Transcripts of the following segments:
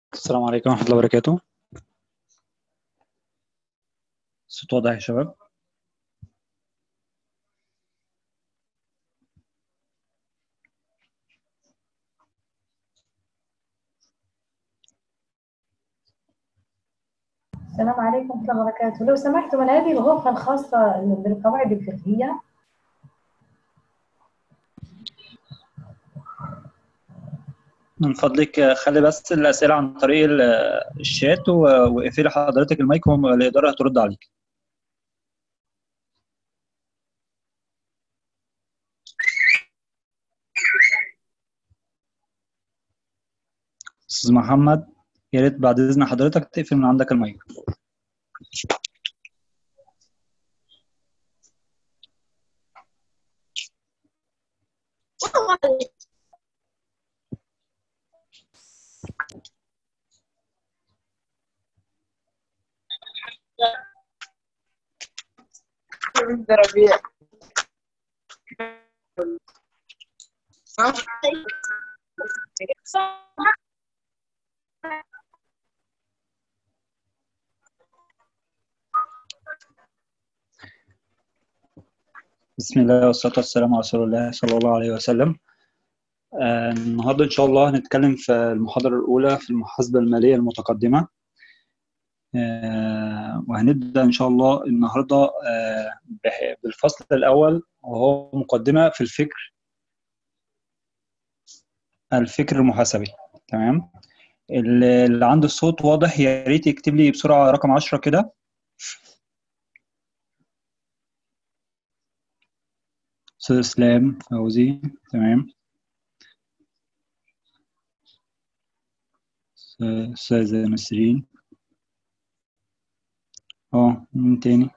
السلام عليكم ورحمة الله وبركاته الصوت واضح يا شباب السلام عليكم ورحمة الله وبركاته لو سمحتم من هذه الغرفة الخاصة بالقواعد الفقهية من فضلك خلي بس الأسئلة عن طريق ال- الشات و- واقفلي حضرتك المايك والإدارة هترد عليك أستاذ محمد يا ريت بعد إذن حضرتك تقفل من عندك المايك ربيع بسم الله والصلاة والسلام على رسول الله صلى الله عليه وسلم آه، النهاردة إن شاء الله هنتكلم في المحاضرة الأولى في المحاسبة المالية المتقدمة آه، وهنبدأ إن شاء الله النهاردة آه، بح- بالفصل الأول وهو مقدمة في الفكر الفكر المحاسبي تمام اللي اللي عنده الصوت واضح يا ريت يكتب لي بسرعة رقم 10 كده أستاذ إسلام فوزي تمام أستاذة نسرين اه مين تاني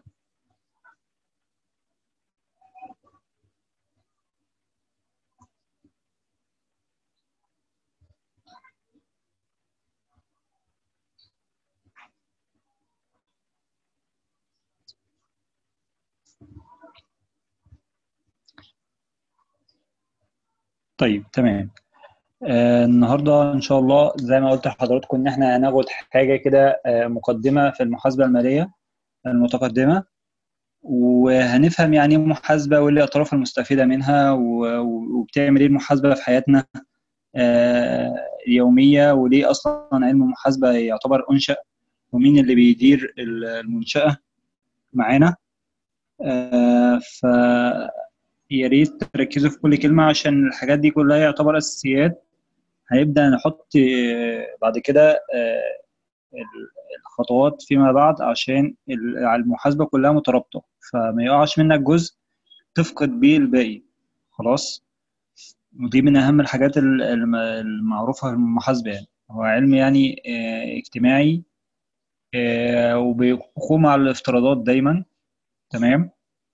طيب تمام آه النهارده ان شاء الله زي ما قلت لحضراتكم ان احنا هناخد حاجه كده آه مقدمه في المحاسبه الماليه المتقدمه وهنفهم يعني ايه محاسبه وايه الاطراف المستفيده منها و- وبتعمل ايه المحاسبه في حياتنا آه اليوميه وليه اصلا علم المحاسبه يعتبر انشا ومين اللي بيدير المنشاه معانا آه ف يا ريت تركزوا في كل كلمه عشان الحاجات دي كلها يعتبر اساسيات هنبدأ نحط آه، بعد كده آه، ال- الخطوات فيما بعد عشان ال- المحاسبة كلها مترابطة فما يقعش منك جزء تفقد بيه الباقي خلاص ودي من أهم الحاجات ال- الم- المعروفة في المحاسبة يعني هو علم يعني آه، اجتماعي آه، وبيقوم على الافتراضات دايما تمام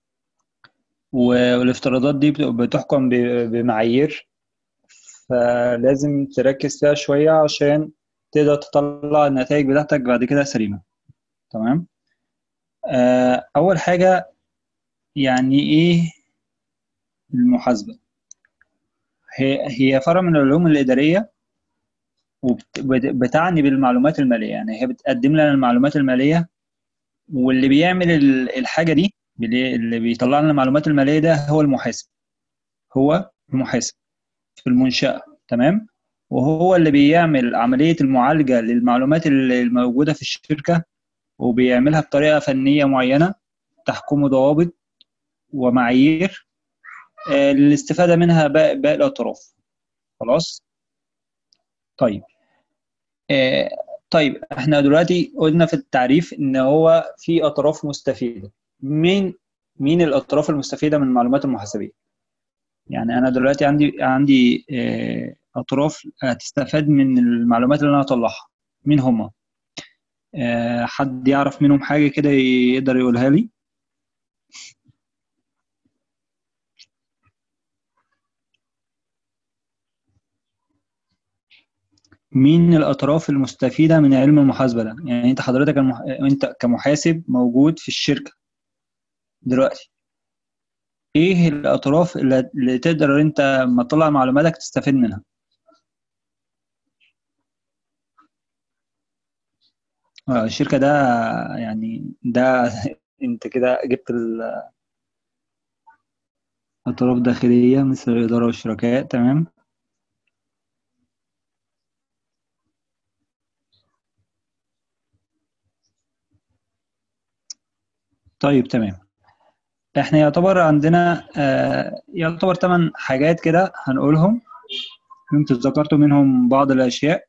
و- والافتراضات دي بت- بتحكم ب- بمعايير فلازم تركز فيها شوية عشان تقدر تطلع النتائج بتاعتك بعد كده سليمة تمام آه، أول حاجة يعني إيه المحاسبة هي هي فرع من العلوم الإدارية وبتعني بالمعلومات المالية يعني هي بتقدم لنا المعلومات المالية واللي بيعمل ال- الحاجة دي اللي اللي بيطلع لنا المعلومات المالية ده هو المحاسب هو المحاسب في المنشأة تمام وهو اللي بيعمل عملية المعالجة للمعلومات اللي الموجودة في الشركة وبيعملها بطريقة فنية معينة تحكم ضوابط ومعايير آه، للاستفادة منها باقي باقي الأطراف خلاص طيب آه، طيب احنا دلوقتي قلنا في التعريف ان هو في أطراف مستفيدة مين مين الأطراف المستفيدة من المعلومات المحاسبية يعني أنا دلوقتي عندي عندي آه، أطراف هتستفاد من المعلومات اللي أنا هطلعها مين هما آه، حد يعرف منهم حاجة كده يقدر يقولها لي مين الأطراف المستفيدة من علم المحاسبة ده؟ يعني أنت حضرتك المح... أنت كمحاسب موجود في الشركة دلوقتي إيه الأطراف اللي, اللي تقدر أنت لما تطلع معلوماتك تستفيد منها؟ آه، الشركة ده يعني ده انت كده جبت ال- أطراف داخلية مثل الإدارة والشركاء تمام طيب تمام احنا يعتبر عندنا آه، يعتبر ثمان حاجات كده هنقولهم انتوا ذكرتوا منهم بعض الأشياء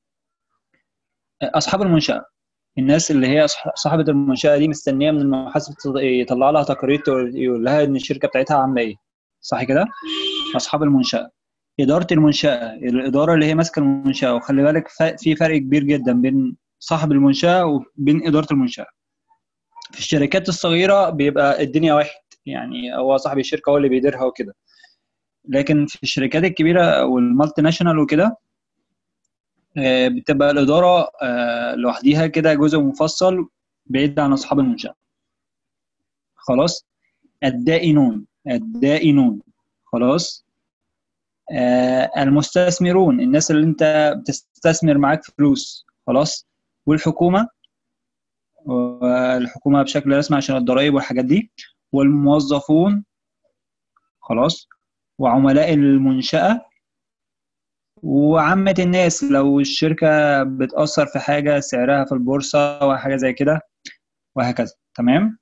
أصحاب المنشأة الناس اللي هي أصح- صاحبة المنشأة دي مستنية من المحاسب تط- يطلع لها تقارير تقول- يقول لها إن الشركة بتاعتها عاملة إيه صح كده؟ أصحاب المنشأة إدارة المنشأة الإدارة اللي هي ماسكة المنشأة وخلي بالك ف- في فرق كبير جدا بين صاحب المنشأة وبين إدارة المنشأة في الشركات الصغيرة بيبقى الدنيا واحد يعني هو صاحب الشركة هو اللي بيديرها وكده لكن في الشركات الكبيرة والمالتي ناشونال وكده آه، بتبقى الإدارة آه، لوحديها كده جزء مفصل بعيد عن أصحاب المنشأة خلاص الدائنون الدائنون خلاص آه، المستثمرون الناس اللي انت بتستثمر معاك فلوس خلاص والحكومة والحكومة بشكل رسمي عشان الضرائب والحاجات دي والموظفون خلاص وعملاء المنشأة وعامة الناس لو الشركة بتأثر في حاجة سعرها في البورصة وحاجة زي كده وهكذا تمام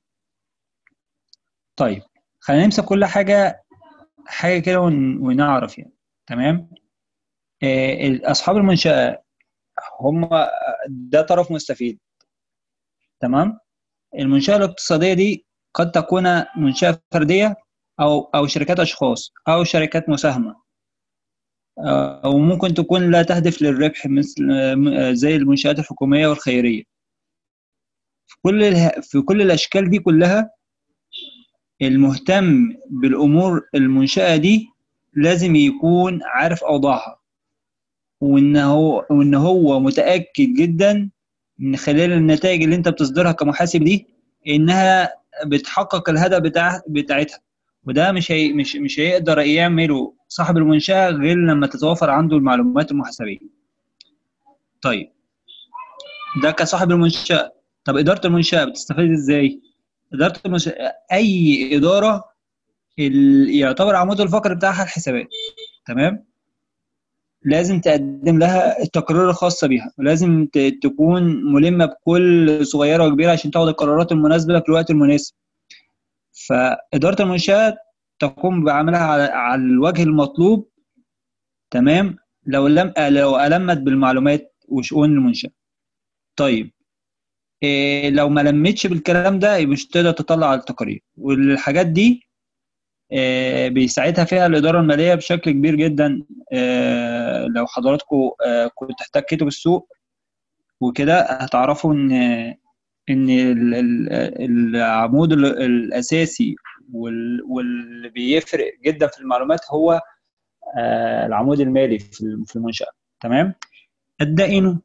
طيب خلينا نمسك كل حاجة حاجة كده ون- ونعرف يعني تمام آه، أصحاب المنشأة هم ده طرف مستفيد تمام المنشأة الاقتصادية دي قد تكون منشأة فردية أو أو شركات أشخاص أو شركات مساهمة أو ممكن تكون لا تهدف للربح مثل زي المنشآت الحكومية والخيرية في كل اله- في كل الأشكال دي كلها المهتم بالأمور المنشأة دي لازم يكون عارف أوضاعها وإن هو وإن هو متأكد جدا من خلال النتائج اللي أنت بتصدرها كمحاسب دي إنها بتحقق الهدف بتاع بتاعتها وده مش هي مش مش هيقدر يعمله صاحب المنشأة غير لما تتوفر عنده المعلومات المحاسبية. طيب ده كصاحب المنشأة طب إدارة المنشأة بتستفيد إزاي؟ إدارة المنشأة أي إدارة ال- يعتبر عمود الفقري بتاعها الحسابات تمام؟ لازم تقدم لها التقارير الخاصة بيها ولازم ت- تكون ملمة بكل صغيرة وكبيرة عشان تاخد القرارات المناسبة في الوقت المناسب فإدارة المنشآت تقوم بعملها على, على الوجه المطلوب تمام لو لم لو ألمت بالمعلومات وشؤون المنشأة طيب إيه لو ما لمتش بالكلام ده يبقى مش تقدر تطلع التقارير والحاجات دي إيه بيساعدها فيها الإدارة المالية بشكل كبير جدا إيه لو حضراتكم إيه كنت احتكيتوا بالسوق وكده هتعرفوا ان ان ال- ال- العمود ال- الاساسي وال- واللي بيفرق جدا في المعلومات هو آه، العمود المالي في الم- في المنشأة تمام الدائنون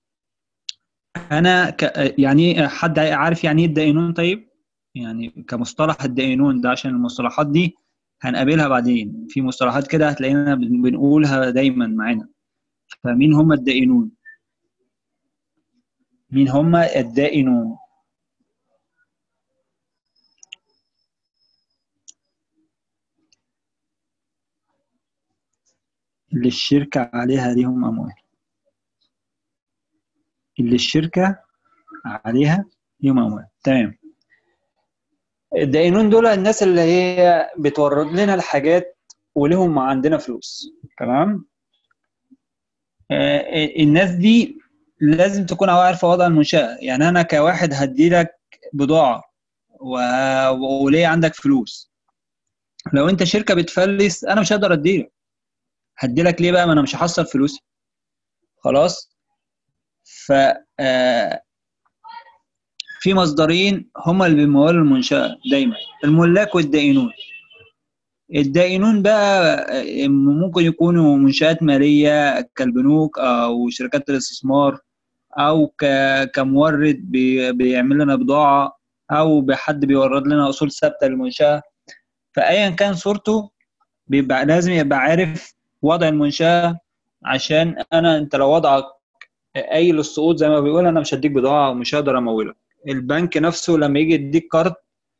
انا ك... يعني حد عارف يعني ايه الدائنون طيب يعني كمصطلح الدائنون ده عشان المصطلحات دي هنقابلها بعدين في مصطلحات كده هتلاقينا بن- بنقولها دايما معانا فمين هم الدائنون مين هم الدائنون اللي الشركة عليها ليهم أموال اللي الشركة عليها ليهم أموال تمام الدائنون دول الناس اللي هي بتورد لنا الحاجات ولهم عندنا فلوس تمام آه، الناس دي لازم تكون عارفة وضع المنشأة يعني أنا كواحد هديلك بضاعة و- وليه عندك فلوس لو أنت شركة بتفلس أنا مش هقدر أديلك هديلك ليه بقى ما أنا مش هحصل فلوسي خلاص ف آه، في مصدرين هما اللي بيمولوا المنشأة دايما الملاك والدائنون الدائنون بقى آه، ممكن يكونوا منشآت مالية كالبنوك أو شركات الاستثمار أو ك- كمورد بي- بيعمل لنا بضاعة أو بحد بيورد لنا أصول ثابتة للمنشأة فأيا كان صورته بيبقى لازم يبقى عارف وضع المنشأة عشان أنا أنت لو وضعك قايل السقوط زي ما بيقول انا مش هديك بضاعه ومش هقدر امولك البنك نفسه لما يجي يديك كارد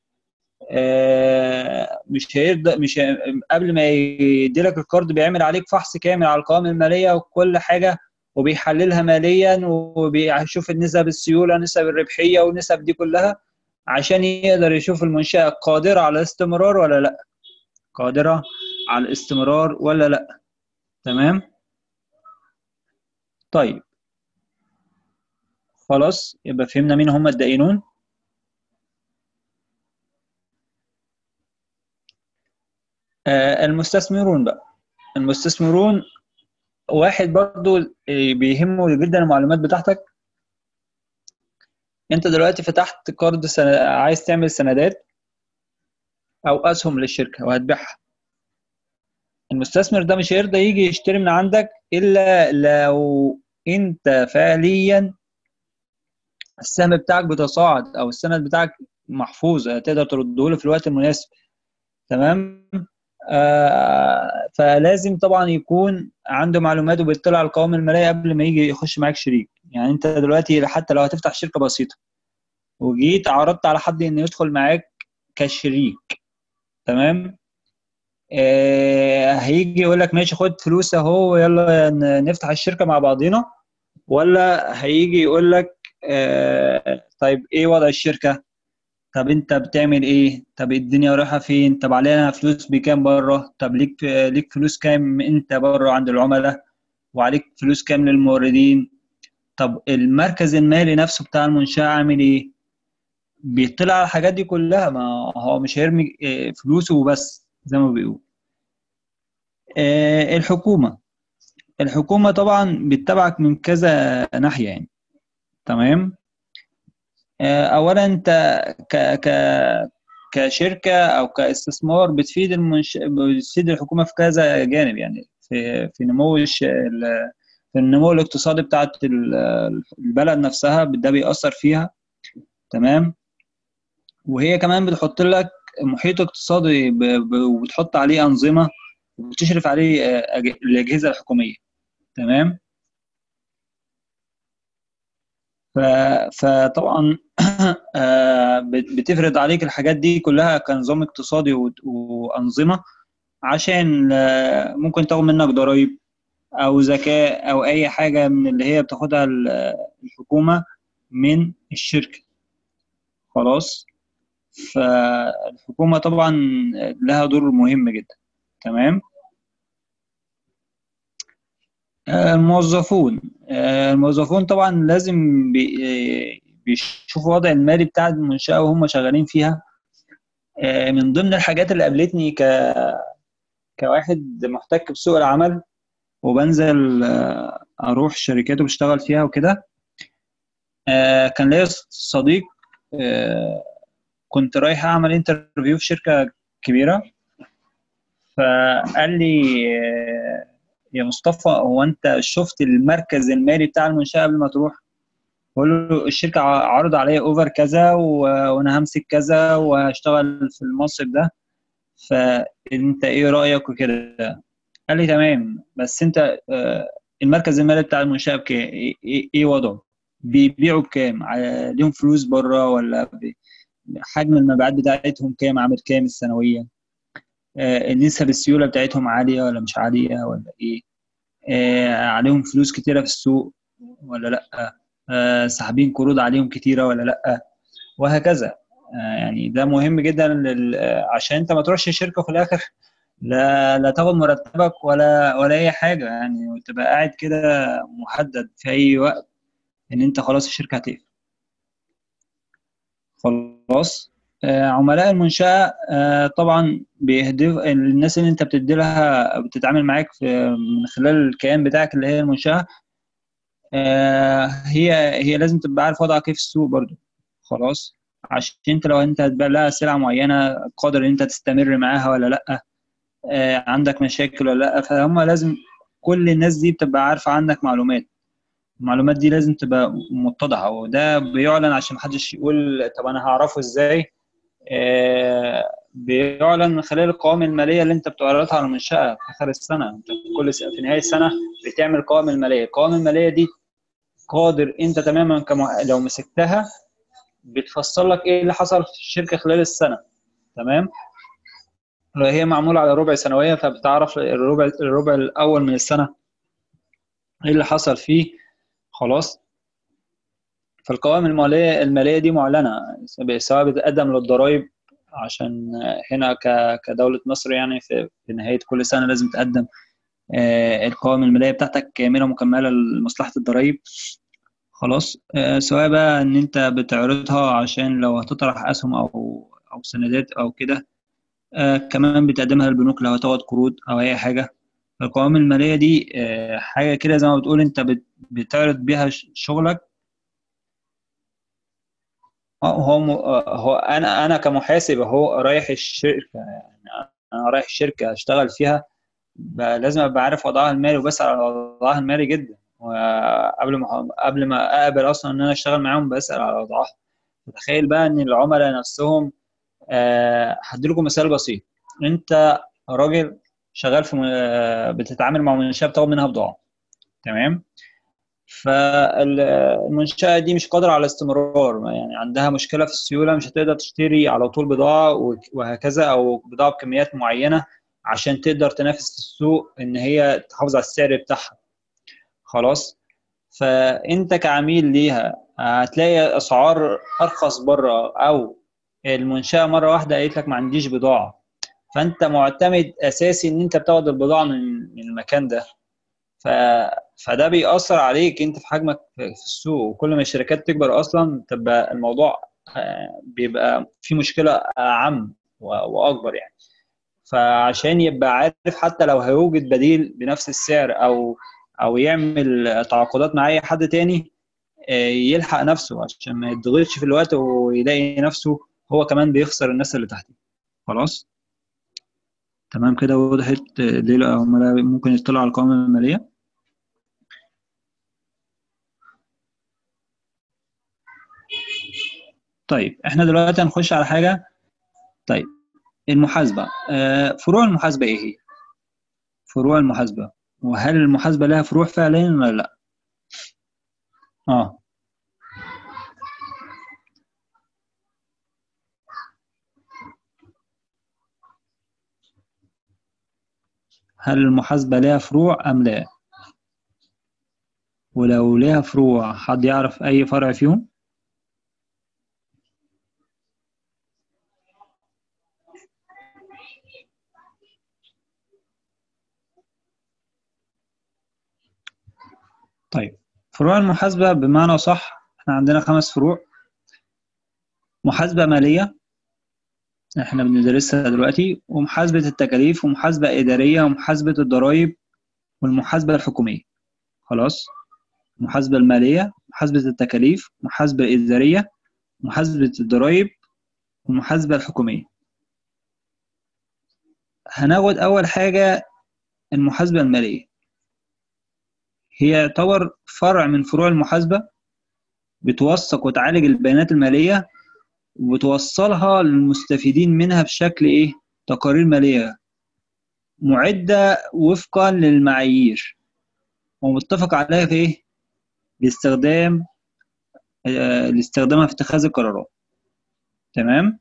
آه، مش هيرضى مش هي... قبل ما يديلك الكارد بيعمل عليك فحص كامل على القوائم الماليه وكل حاجه وبيحللها ماليا وبيشوف النسب السيوله نسب الربحيه والنسب دي كلها عشان يقدر يشوف المنشاه قادره على الاستمرار ولا لا قادره على الاستمرار ولا لا تمام طيب خلاص يبقى فهمنا مين هم الدائنون آه المستثمرون بقى المستثمرون واحد برضو بيهمه جدا المعلومات بتاعتك انت دلوقتي فتحت كارد سنة... عايز تعمل سندات او اسهم للشركه وهتبيعها المستثمر ده مش هيرضى يجي يشتري من عندك الا لو انت فعليا السهم بتاعك بتصاعد او السند بتاعك محفوظ تقدر ترده له في الوقت المناسب تمام آه فلازم طبعا يكون عنده معلومات وبيطلع على القوائم الماليه قبل ما يجي يخش معاك شريك يعني انت دلوقتي حتى لو هتفتح شركه بسيطه وجيت عرضت على حد انه يدخل معاك كشريك تمام آه هيجي يقول لك ماشي خد فلوس اهو يلا نفتح الشركه مع بعضينا ولا هيجي يقول لك آه طيب ايه وضع الشركه طب انت بتعمل ايه طب الدنيا رايحه فين طب علينا فلوس بكام بره طب ليك ليك فلوس كام انت بره عند العملاء وعليك فلوس كام للموردين طب المركز المالي نفسه بتاع المنشاه عامل ايه بيطلع على الحاجات دي كلها ما هو مش هيرمي فلوسه وبس زي ما بيقول الحكومه الحكومه طبعا بتتابعك من كذا ناحيه يعني تمام اولا انت ك ك كشركه او كاستثمار بتفيد المنش... بتفيد الحكومه في كذا جانب يعني في في نمو الش... في النمو الاقتصادي بتاعت البلد نفسها ده بيأثر فيها تمام وهي كمان بتحط لك محيط اقتصادي ب... ب... وبتحط عليه انظمه وبتشرف عليه الاجهزه الحكوميه تمام ف... فطبعا بتفرض عليك الحاجات دي كلها كنظام اقتصادي و... وانظمه عشان ممكن تاخد منك ضرائب او زكاه او اي حاجه من اللي هي بتاخدها الحكومه من الشركه خلاص فالحكومه طبعا لها دور مهم جدا تمام الموظفون الموظفون طبعا لازم بيشوفوا الوضع المالي بتاع المنشأة وهم شغالين فيها من ضمن الحاجات اللي قابلتني ك كواحد محتك بسوق العمل وبنزل اروح شركات وبشتغل فيها وكده كان ليا صديق كنت رايح اعمل انترفيو في شركه كبيره فقال لي يا مصطفى هو انت شفت المركز المالي بتاع المنشاه قبل ما تروح بقول له الشركه عرض عليا اوفر كذا وانا همسك كذا وهشتغل في المنصب ده فانت ايه رايك وكده قال لي تمام بس انت المركز المالي بتاع المنشاه بكام ايه, إيه وضعه بيبيعوا بكام ليهم فلوس بره ولا حجم المبيعات بتاعتهم كام عامل كام السنويه نسب السيوله بتاعتهم عاليه ولا مش عاليه ولا ايه آه عليهم فلوس كتيره في السوق ولا لا آه ساحبين قروض عليهم كتيره ولا لا وهكذا آه يعني ده مهم جدا لل... عشان انت ما تروحش شركه في الاخر لا لا تاخد مرتبك ولا ولا اي حاجه يعني وتبقى قاعد كده محدد في اي وقت ان انت خلاص الشركه هتقفل خلاص عملاء المنشأة طبعا بيهدف الناس اللي انت بتدي لها بتتعامل معاك في من خلال الكيان بتاعك اللي هي المنشأة هي هي لازم تبقى عارف وضعك ايه في السوق برضو خلاص عشان انت لو انت هتبيع لها سلعة معينة قادر ان انت تستمر معاها ولا لا عندك مشاكل ولا لا فهم لازم كل الناس دي بتبقى عارفة عنك معلومات المعلومات دي لازم تبقى متضحة وده بيعلن عشان محدش يقول طب انا هعرفه ازاي بيعلن من خلال القوائم الماليه اللي انت بتعرضها على المنشاه في اخر السنه انت كل سنة في نهايه السنه بتعمل قوائم الماليه القوائم الماليه دي قادر انت تماما كم... لو مسكتها بتفسر لك ايه اللي حصل في الشركه خلال السنه تمام لو هي معموله على ربع سنويه فبتعرف الربع الربع الاول من السنه ايه اللي حصل فيه خلاص فالقوائم الماليه الماليه دي معلنه سواء بتقدم للضرائب عشان هنا ك- كدوله مصر يعني في في نهايه كل سنه لازم تقدم آه، القوائم الماليه بتاعتك كامله ومكمله لمصلحه الضرائب خلاص آه، سواء بقى ان انت بتعرضها عشان لو هتطرح اسهم او او سندات او كده آه، كمان بتقدمها للبنوك لو هتاخد قروض او اي حاجه القوائم الماليه دي آه، حاجه كده زي ما بتقول انت بت- بتعرض بيها ش- شغلك اه هو م- آه، هو انا انا كمحاسب هو رايح الشركه يعني انا رايح الشركه اشتغل فيها بقى لازم ابقى عارف وضعها المالي وبسأل على وضعها المالي جدا وقبل ما قبل ما اقبل اصلا ان انا اشتغل معاهم بسأل على وضعها تخيل بقى ان العملاء نفسهم آه، هديلكم مثال بسيط انت راجل شغال في م- آه، بتتعامل مع منشأة بتاخد منها بضاعة تمام فالمنشأة دي مش قادرة على استمرار يعني عندها مشكلة في السيولة مش هتقدر تشتري على طول بضاعة وك- وهكذا أو بضاعة بكميات معينة عشان تقدر تنافس في السوق إن هي تحافظ على السعر بتاعها خلاص فأنت كعميل ليها هتلاقي أسعار أرخص بره أو المنشأة مرة واحدة قالت لك ما عنديش بضاعة فأنت معتمد أساسي إن أنت بتاخد البضاعة من من المكان ده ف... فده بيأثر عليك انت في حجمك في في السوق وكل ما الشركات تكبر اصلا تبقى الموضوع آه، بيبقى في مشكلة أعم و- وأكبر يعني فعشان يبقى عارف حتى لو هيوجد بديل بنفس السعر أو أو يعمل تعاقدات مع أي حد تاني آه، يلحق نفسه عشان ما يتضغطش في الوقت ويلاقي نفسه هو كمان بيخسر الناس اللي تحته خلاص تمام كده وضحت آه، ليه العملاء ممكن يطلعوا على القوائم المالية طيب احنا دلوقتي هنخش على حاجة طيب المحاسبة آه، فروع المحاسبة ايه هي؟ فروع المحاسبة وهل المحاسبة لها فروع فعليا ولا لا؟ اه هل المحاسبة لها فروع أم لا؟ ولو لها فروع حد يعرف أي فرع فيهم؟ طيب فروع المحاسبة بمعنى صح احنا عندنا خمس فروع محاسبة مالية احنا بندرسها دلوقتي ومحاسبة التكاليف ومحاسبة إدارية ومحاسبة الضرائب والمحاسبة الحكومية خلاص المحاسبة المالية محاسبة التكاليف محاسبة الإدارية محاسبة الضرائب والمحاسبة الحكومية هناخد أول حاجة المحاسبة المالية هي يعتبر فرع من فروع المحاسبة بتوثق وتعالج البيانات المالية وبتوصلها للمستفيدين منها بشكل إيه؟ تقارير مالية معدة وفقا للمعايير ومتفق عليها في إيه؟ باستخدام آه، لاستخدامها في اتخاذ القرارات تمام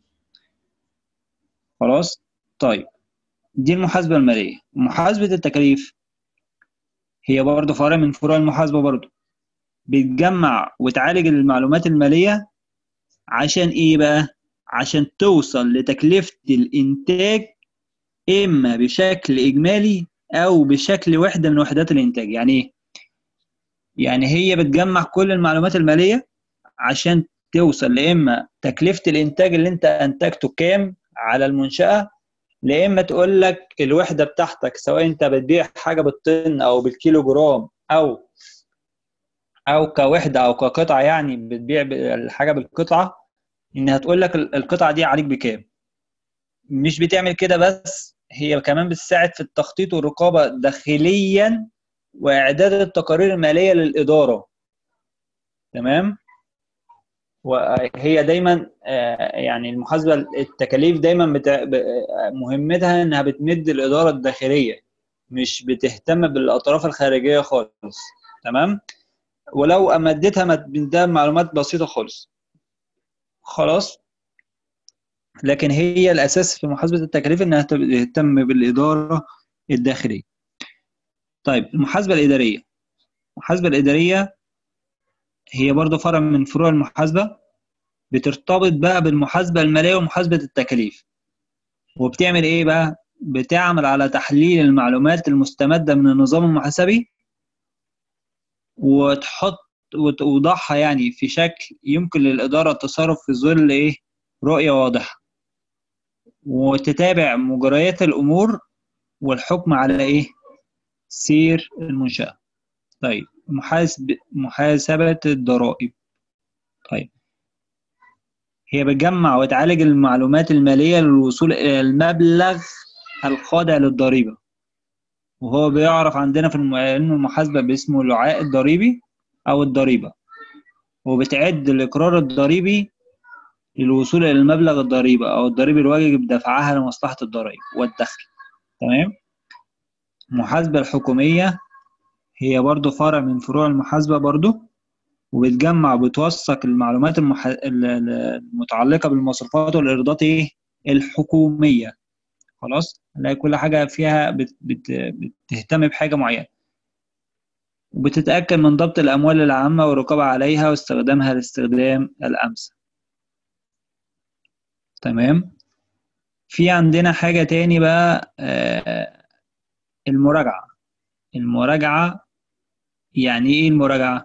خلاص طيب دي المحاسبة المالية محاسبة التكاليف هي برضه فرع من فروع المحاسبة برضه بتجمع وتعالج المعلومات المالية عشان ايه بقى عشان توصل لتكلفة الانتاج اما بشكل اجمالي او بشكل وحدة من وحدات الانتاج يعني ايه يعني هي بتجمع كل المعلومات المالية عشان توصل لإما تكلفة الإنتاج اللي أنت أنتجته كام على المنشأة لإما تقول لك الوحدة بتاعتك سواء أنت بتبيع حاجة بالطن أو بالكيلو جرام أو أو كوحدة أو كقطعة يعني بتبيع الحاجة بالقطعة إنها تقول لك القطعة دي عليك بكام مش بتعمل كده بس هي كمان بتساعد في التخطيط والرقابة داخليا وإعداد التقارير المالية للإدارة تمام وهي دايما آه، يعني المحاسبة التكاليف دايما بتع... ب- آه، مهمتها إنها بتمد الإدارة الداخلية مش بتهتم بالأطراف الخارجية خالص تمام ولو امدتها مد- ده معلومات بسيطه خالص خلاص لكن هي الاساس في محاسبه التكاليف انها تهتم بالاداره الداخليه طيب المحاسبه الاداريه المحاسبه الاداريه هي برضه فرع من فروع المحاسبه بترتبط بقى بالمحاسبه الماليه ومحاسبه التكاليف وبتعمل ايه بقى بتعمل على تحليل المعلومات المستمده من النظام المحاسبي وتحط وتوضعها يعني في شكل يمكن للإدارة التصرف في ظل إيه رؤية واضحة وتتابع مجريات الأمور والحكم على إيه سير المنشأة طيب محاسب محاسبة الضرائب طيب هي بتجمع وتعالج المعلومات المالية للوصول إلى المبلغ الخاضع للضريبة وهو بيعرف عندنا في الم- علم المحاسبة باسمه الوعاء الضريبي أو الضريبة وبتعد الإقرار الضريبي للوصول إلى المبلغ الضريبة أو الضريبة الواجب دفعها لمصلحة الضرائب والدخل تمام المحاسبة الحكومية هي برضو فرع من فروع المحاسبة برضو وبتجمع وبتوثق المعلومات المح... ال- ال- المتعلقة بالمصروفات والإيرادات إيه الحكومية خلاص نلاقي كل حاجة فيها بت... بت... بتهتم بحاجة معينة وبتتأكد من ضبط الأموال العامة والرقابة عليها واستخدامها لاستخدام الأمثل تمام في عندنا حاجة تاني بقى آه، المراجعة المراجعة يعني إيه المراجعة؟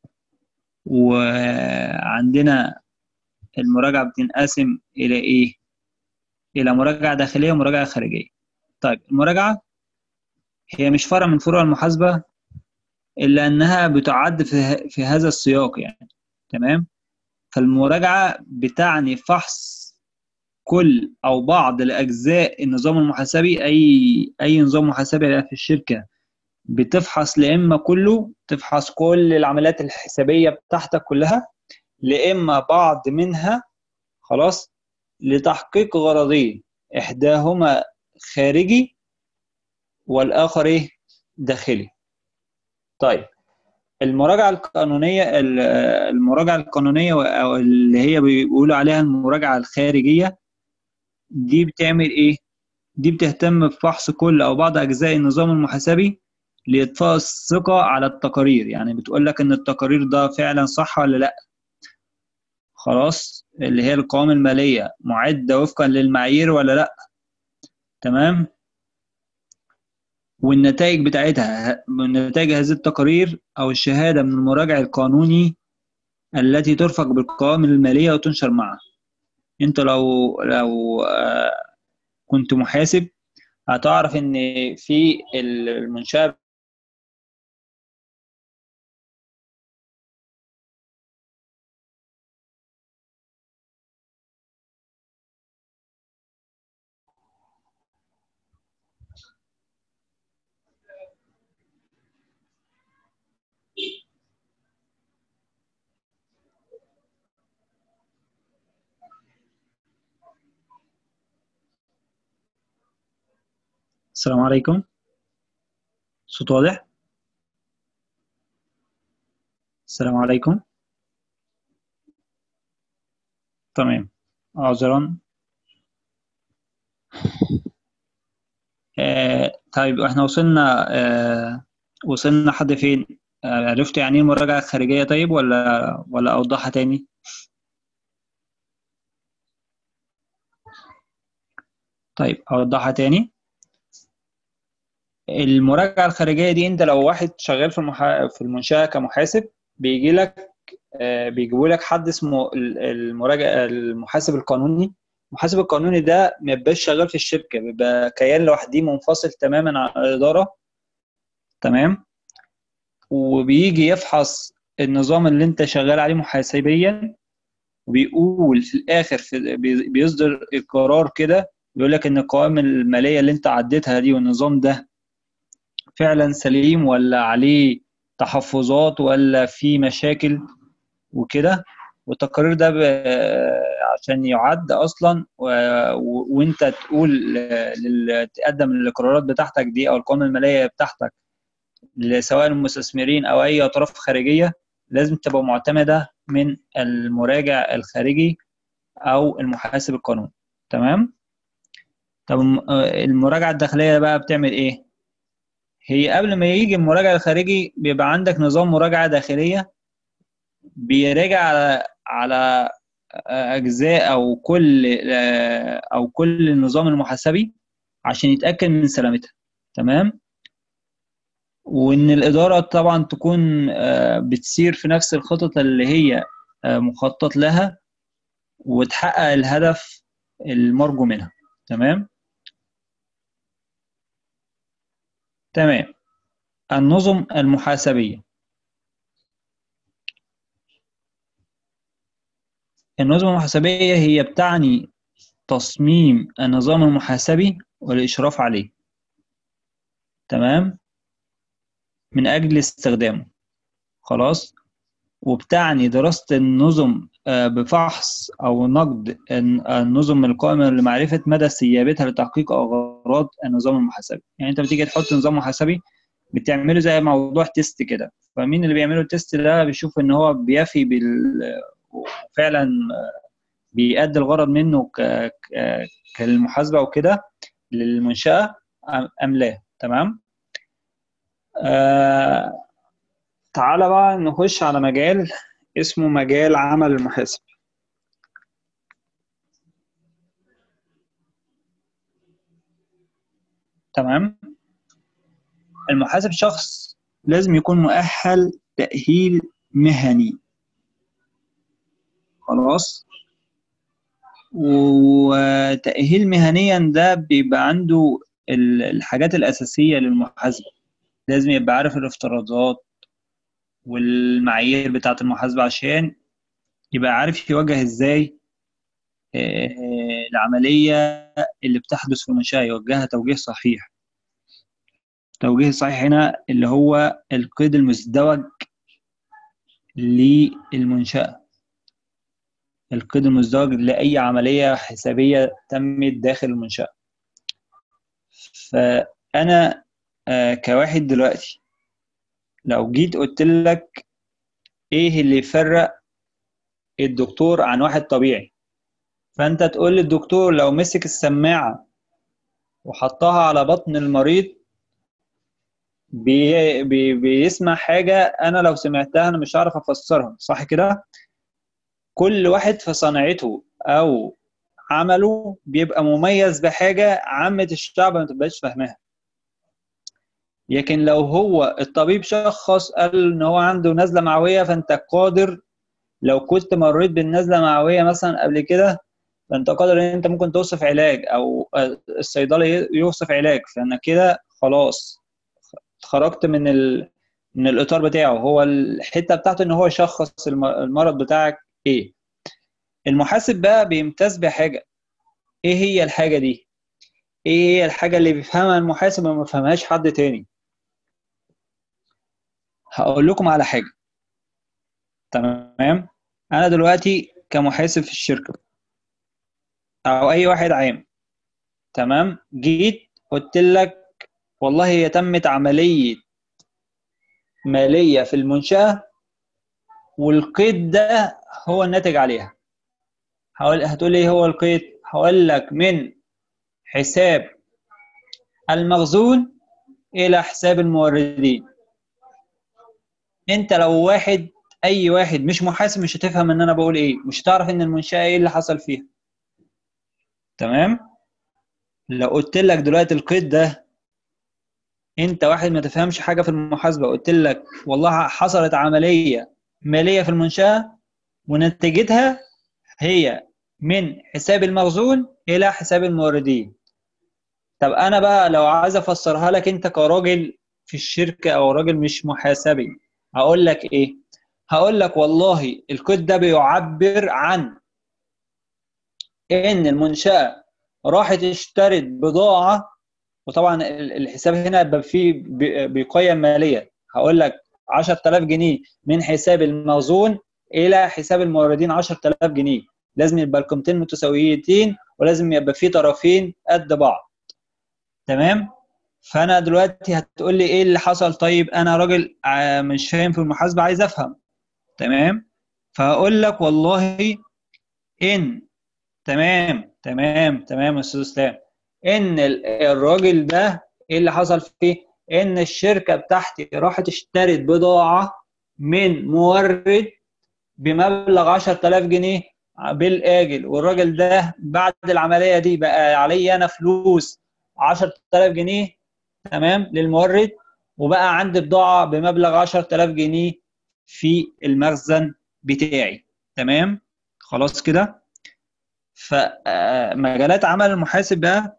وعندنا المراجعة بتنقسم إلى إيه؟ إلى مراجعة داخلية ومراجعة خارجية. طيب المراجعة هي مش فرع من فروع المحاسبة إلا أنها بتعد في, ه- في هذا السياق يعني تمام؟ فالمراجعة بتعني فحص كل أو بعض الأجزاء النظام المحاسبي أي أي نظام محاسبي في الشركة بتفحص لإما كله تفحص كل العمليات الحسابية بتاعتك كلها لإما بعض منها خلاص لتحقيق غرضين إحداهما خارجي والآخر إيه داخلي طيب المراجعة القانونية ال- المراجعة القانونية أو اللي هي بيقولوا عليها المراجعة الخارجية دي بتعمل إيه؟ دي بتهتم بفحص كل أو بعض أجزاء النظام المحاسبي لإضفاء الثقة على التقارير يعني بتقول لك إن التقارير ده فعلا صح ولا لأ خلاص اللي هي القوائم المالية معدة وفقا للمعايير ولا لأ تمام والنتائج بتاعتها نتائج هذه التقارير أو الشهادة من المراجع القانوني التي ترفق بالقوائم المالية وتنشر معها انت لو لو آه، كنت محاسب هتعرف ان في المنشأة السلام عليكم صوت واضح السلام عليكم تمام عذرا آه طيب احنا وصلنا آه وصلنا حد فين آه عرفت يعني ايه المراجعة الخارجية طيب ولا ولا اوضحها تاني طيب اوضحها تاني المراجعة الخارجية دي انت لو واحد شغال في المحا... في المنشأة كمحاسب بيجي لك آه، بيجيبوا لك حد اسمه ال- المراجع المحاسب القانوني المحاسب القانوني ده ما بيبقاش شغال في الشركة بيبقى كيان لوحده منفصل تماما عن الإدارة تمام وبيجي يفحص النظام اللي انت شغال عليه محاسبيا وبيقول في الآخر في بي- بيصدر قرار كده بيقول لك ان القوائم المالية اللي انت عديتها دي والنظام ده فعلا سليم ولا عليه تحفظات ولا في مشاكل وكده والتقرير ده ب- عشان يعد اصلا و- و- وانت تقول لل- تقدم الاقرارات بتاعتك دي او القوائم الماليه بتاعتك ل- سواء المستثمرين او اي اطراف خارجيه لازم تبقى معتمده من المراجع الخارجي او المحاسب القانوني تمام طب الم- آه، المراجعه الداخليه بقى بتعمل ايه هي قبل ما يجي المراجع الخارجي بيبقى عندك نظام مراجعه داخليه بيراجع على على اجزاء او كل آه، او كل النظام المحاسبي عشان يتاكد من سلامتها تمام وان الاداره طبعا تكون آه، بتسير في نفس الخطط اللي هي آه، مخطط لها وتحقق الهدف المرجو منها تمام تمام النظم المحاسبيه النظم المحاسبيه هي بتعني تصميم النظام المحاسبي والاشراف عليه تمام من اجل استخدامه خلاص وبتعني دراسة النظم آه، بفحص أو نقد الن- النظم القائمة لمعرفة مدى استجابتها لتحقيق أغراض النظام المحاسبي يعني أنت بتيجي تحط نظام محاسبي بتعمله زي موضوع تيست كده فمين اللي بيعمله التيست ده بيشوف إن هو بيفي بال فعلا آه، بيأدي الغرض منه ك... ك... كالمحاسبة وكده للمنشأة أم أم لا تمام آه... تعالى بقى نخش على مجال اسمه مجال عمل المحاسب تمام المحاسب شخص لازم يكون مؤهل تأهيل مهني خلاص وتأهيل مهنيا ده بيبقى عنده ال- الحاجات الأساسية للمحاسبة لازم يبقى عارف الافتراضات والمعايير بتاعة المحاسبة عشان يبقى عارف يوجه ازاي آه، العملية اللي بتحدث في المنشأة يوجهها توجيه صحيح توجيه صحيح هنا اللي هو القيد المزدوج للمنشأة القيد المزدوج لأي عملية حسابية تمت داخل المنشأة فأنا آه، كواحد دلوقتي لو جيت قلت لك إيه اللي يفرق الدكتور عن واحد طبيعي فأنت تقول للدكتور لو مسك السماعة وحطها على بطن المريض بي بي بيسمع حاجة أنا لو سمعتها أنا مش هعرف أفسرها صح كده؟ كل واحد في صنعته أو عمله بيبقى مميز بحاجة عامة الشعب ما تبقاش فاهمها لكن لو هو الطبيب شخص قال إن هو عنده نزلة معوية فأنت قادر لو كنت مريت بالنزلة معوية مثلا قبل كده فأنت قادر إن أنت ممكن توصف علاج أو الصيدلي يوصف علاج فأنا كده خلاص خرجت من ال... من الاطار بتاعه هو الحته بتاعته ان هو يشخص الم- المرض بتاعك ايه المحاسب بقى بيمتاز بحاجه ايه هي الحاجه دي ايه هي الحاجه اللي بيفهمها المحاسب وما بيفهمهاش حد تاني هقول لكم على حاجه تمام انا دلوقتي كمحاسب في الشركه او اي واحد عام تمام جيت قلت لك والله هي تمت عمليه ماليه في المنشاه والقيد ده هو الناتج عليها هقول هتقول لي ايه هو القيد هقول لك من حساب المخزون الى حساب الموردين انت لو واحد اي واحد مش محاسب مش هتفهم ان انا بقول ايه مش هتعرف ان المنشاه ايه اللي حصل فيها تمام لو قلت لك دلوقتي القيد ده انت واحد ما تفهمش حاجه في المحاسبه قلت لك والله حصلت عمليه ماليه في المنشاه ونتيجتها هي من حساب المخزون الى حساب الموردين طب انا بقى لو عايز افسرها لك انت كراجل في الشركه او راجل مش محاسبي هقول لك ايه هقول لك والله الكود ده بيعبر عن ان المنشاه راحت اشترت بضاعه وطبعا الحساب هنا يبقى فيه بيقيم ماليا هقول لك 10000 جنيه من حساب المخزون الى حساب الموردين 10000 جنيه لازم يبقى القيمتين متساويتين ولازم يبقى في طرفين قد بعض تمام فانا دلوقتي هتقول لي ايه اللي حصل طيب انا راجل مش فاهم في المحاسبه عايز افهم تمام فهقول لك والله ان تمام تمام تمام يا استاذ اسلام ان ال- الراجل ده ايه اللي حصل فيه ان الشركه بتاعتي راحت اشترت بضاعه من مورد بمبلغ 10000 جنيه بالاجل والراجل ده بعد العمليه دي بقى عليا انا فلوس 10000 جنيه تمام للمورد وبقى عندي بضاعه بمبلغ 10000 جنيه في المخزن بتاعي تمام خلاص كده فمجالات عمل المحاسب بقى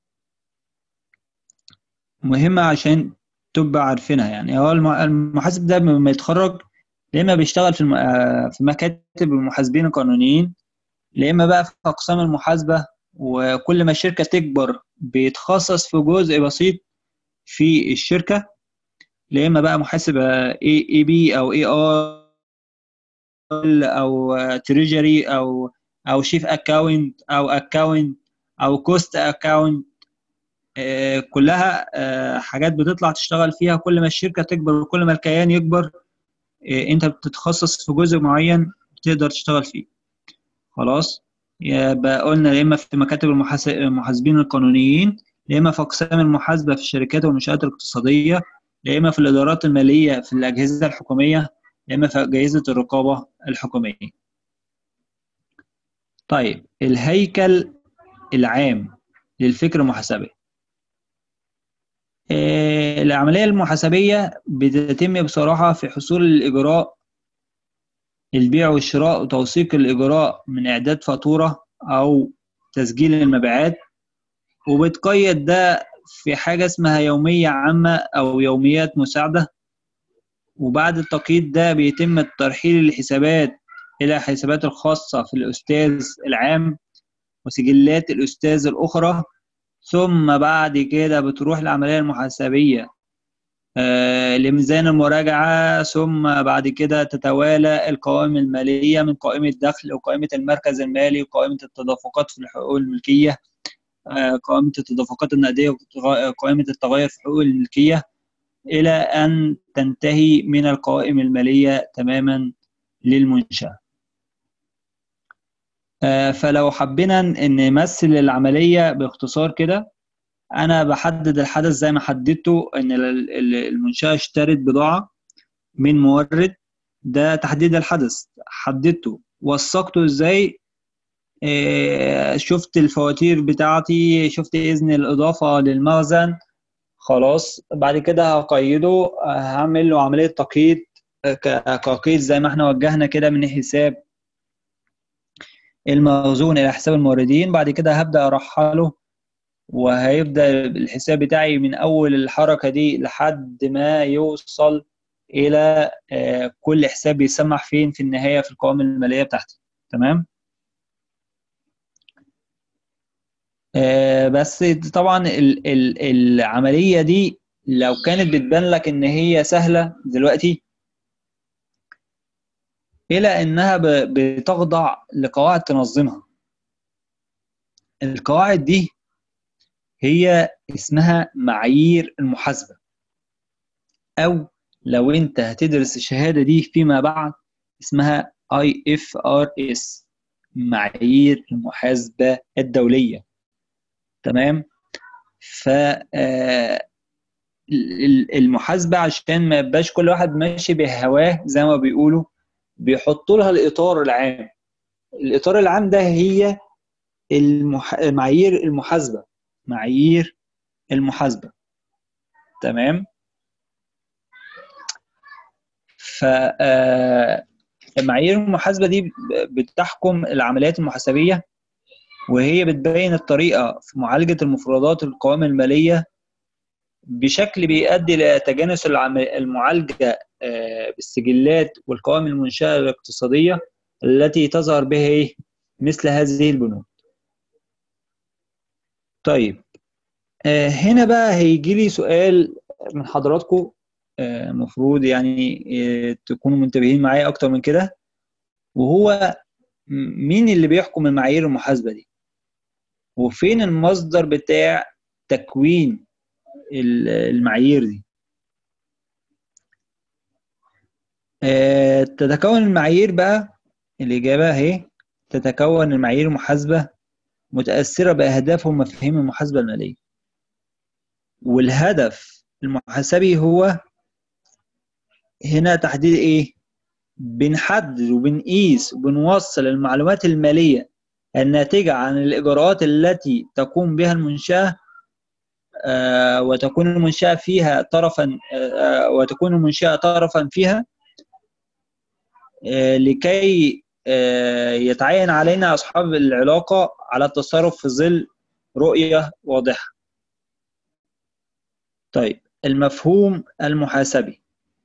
مهمة عشان تبقى عارفينها يعني هو الم- المحاسب ده لما يتخرج يا اما بيشتغل في الم... آه، في مكاتب المحاسبين القانونيين يا اما بقى في اقسام المحاسبة وكل ما الشركة تكبر بيتخصص في جزء بسيط في الشركة يا اما بقى محاسب اي اي بي او اي ار او تريجري او او شيف اكاونت او اكاونت او كوست اكاونت كلها آه، حاجات بتطلع تشتغل فيها كل ما الشركه تكبر وكل ما الكيان يكبر آه، انت بتتخصص في جزء معين تقدر تشتغل فيه خلاص يبقى قلنا يا اما في مكاتب المحاس- المحاسبين القانونيين يا اما في اقسام المحاسبه في الشركات والمنشات الاقتصاديه يا اما في الادارات الماليه في الاجهزه الحكوميه يا اما في اجهزه الرقابه الحكوميه طيب الهيكل العام للفكر المحاسبي آه، العملية المحاسبية بتتم بصراحة في حصول الإجراء البيع والشراء وتوثيق الإجراء من إعداد فاتورة أو تسجيل المبيعات وبتقيد ده في حاجة اسمها يومية عامة أو يوميات مساعدة وبعد التقييد ده بيتم ترحيل الحسابات إلى حسابات الخاصة في الأستاذ العام وسجلات الأستاذ الأخرى ثم بعد كده بتروح العملية المحاسبية آه، لميزان المراجعة ثم بعد كده تتوالى القوائم المالية من قائمة الدخل وقائمة المركز المالي وقائمة التدفقات في الحقوق الملكية آه، قائمة التدفقات النقدية وقائمة التغير في حقوق الملكية إلى أن تنتهي من القوائم المالية تماما للمنشأة آه، فلو حبينا ان نمثل العمليه باختصار كده انا بحدد الحدث زي ما حددته ان ال- ال- المنشاه اشترت بضاعه من مورد ده تحديد الحدث حددته وثقته ازاي آه، شفت الفواتير بتاعتي شفت اذن الاضافه للمخزن خلاص بعد كده هقيده آه، هعمل له عمليه تقييد آه، ك- كقيد زي ما احنا وجهنا كده من حساب المخزون الى حساب الموردين بعد كده هبدا ارحله وهيبدا الحساب بتاعي من اول الحركه دي لحد ما يوصل الى آه، كل حساب بيسمح فين في النهايه في القوائم الماليه بتاعتي تمام آه، بس طبعا ال- ال- العمليه دي لو كانت بتبان لك ان هي سهله دلوقتي الى انها ب- بتخضع لقواعد تنظمها القواعد دي هي اسمها معايير المحاسبة أو لو أنت هتدرس الشهادة دي فيما بعد اسمها IFRS معايير المحاسبة الدولية تمام ف آه، ال- المحاسبة عشان ما يبقاش كل واحد ماشي بهواه زي ما بيقولوا بيحطوا لها الإطار العام الإطار العام ده هي المح... معايير المحاسبة معايير المحاسبة تمام ف آه، معايير المحاسبة دي ب- بتحكم العمليات المحاسبية وهي بتبين الطريقة في معالجة المفردات القوائم المالية بشكل بيؤدي إلى تجانس العم- المعالجة آه، بالسجلات والقوائم المنشأة الاقتصادية التي تظهر بها إيه؟ مثل هذه البنود طيب آه، هنا بقى هيجي لي سؤال من حضراتكم المفروض يعني آه، تكونوا منتبهين معايا اكتر من كده وهو م- مين اللي بيحكم المعايير المحاسبة دي وفين المصدر بتاع تكوين ال- المعايير دي آه، تتكون المعايير بقى الإجابة اهي تتكون المعايير المحاسبة متأثرة بأهداف ومفاهيم المحاسبة المالية والهدف المحاسبي هو هنا تحديد إيه؟ بنحدد وبنقيس وبنوصل المعلومات المالية الناتجة عن الإجراءات التي تقوم بها المنشأة آه، وتكون المنشأة فيها طرفا آه، وتكون المنشأة طرفا فيها آه، لكي آه، يتعين علينا أصحاب العلاقة على التصرف في ظل رؤية واضحة طيب المفهوم المحاسبي